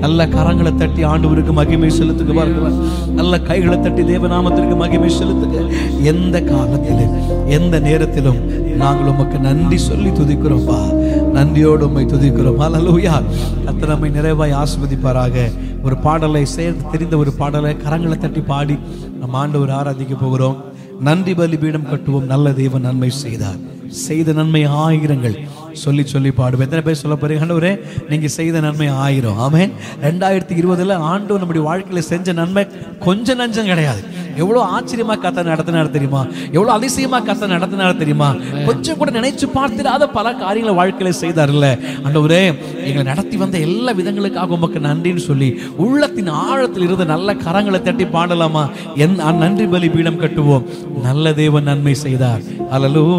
நல்ல கரங்களை தட்டி ஆண்டவருக்கு மகிமை செலுத்துக பாருங்க நல்ல கைகளை தட்டி தேவநாமத்திற்கு மகிமை செலுத்துக எந்த காலத்திலும் எந்த நேரத்திலும் நாங்கள் உமக்கு நன்றி சொல்லி துதிக்கிறோம்ப்பா நன்றியோடு உம்மை துதிக்கிறோம் ஹalleluya கர்த்தர் நம்மை நிறைவாய் ஆஸ்வதிப்பாராக ஒரு பாடலை சேர்ந்து தெரிந்த ஒரு பாடலை கரங்களை தட்டி பாடி நம்ம ஆண்டவர் ஆராதிக்க போகிறோம் நன்றி பலி பீடம் கட்டுவோம் நல்ல தேவன் நன்மை செய்தார் செய்த நன்மை ஆயிரங்கள் சொல்லி சொல்லி பாடுவோம் எத்தனை பேர் சொல்ல போறீங்க ஆண்டவரே நீங்க செய்த நன்மை ஆயிரம் ஆமென் ரெண்டாயிரத்தி இருபதுல ஆண்டு நம்முடைய வாழ்க்கையில செஞ்ச நன்மை கொஞ்சம் நஞ்சம் கிடையாது எவ்வளவு ஆச்சரியமா கத்த நடத்தினார் தெரியுமா எவ்வளவு அதிசயமா கத்த நடத்தினார் தெரியுமா கொஞ்சம் கூட நினைச்சு பார்த்திடாத பல காரியங்களை வாழ்க்கையில செய்தார்ல ஆண்டவரே எங்களை நடத்தி வந்த எல்லா விதங்களுக்காக உமக்கு நன்றின்னு சொல்லி உள்ளத்தின் ஆழத்தில் இருந்து நல்ல கரங்களை தட்டி பாடலாமா என் நன்றி பலி பீடம் கட்டுவோம் நல்ல தேவன் நன்மை செய்தார் அல்லலூ